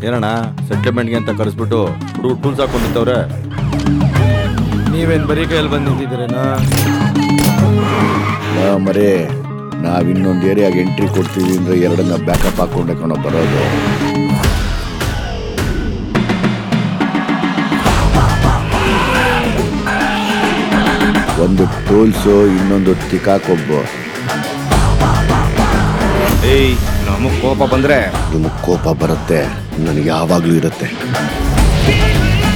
ಏನಣ್ಣ ಸೆಟ್ಲ್ಮೆಂಟ್ಗೆ ಅಂತ ಕರೆಸ್ಬಿಟ್ಟು ಹುಡುಗ ಟೂಲ್ಸ್ ಹಾಕೊಂಡಿತ್ತವ್ರೆ ನೀವೇನ್ ಬರೀ ಕೈಯಲ್ಲಿ ಬಂದು ನಿಂತಿದ್ದೀರೇನಾ ಮರೇ ನಾವ್ ಇನ್ನೊಂದು ಏರಿಯಾಗೆ ಎಂಟ್ರಿ ಕೊಡ್ತೀವಿ ಅಂದ್ರೆ ಎರಡನ್ನ ಬ್ಯಾಕಪ್ ಹಾಕೊಂಡೆ ಕಣೋ ಬರೋದು ಒಂದು ಟೂಲ್ಸು ಇನ್ನೊಂದು ತಿಕಾಕೊಬ್ಬು ಏಯ್ ನಮಗ್ ಕೋಪ ಬಂದ್ರೆ ನಿಮಗೆ ಕೋಪ ಬರುತ್ತೆ ನನಗೆ ಯಾವಾಗಲೂ ಇರುತ್ತೆ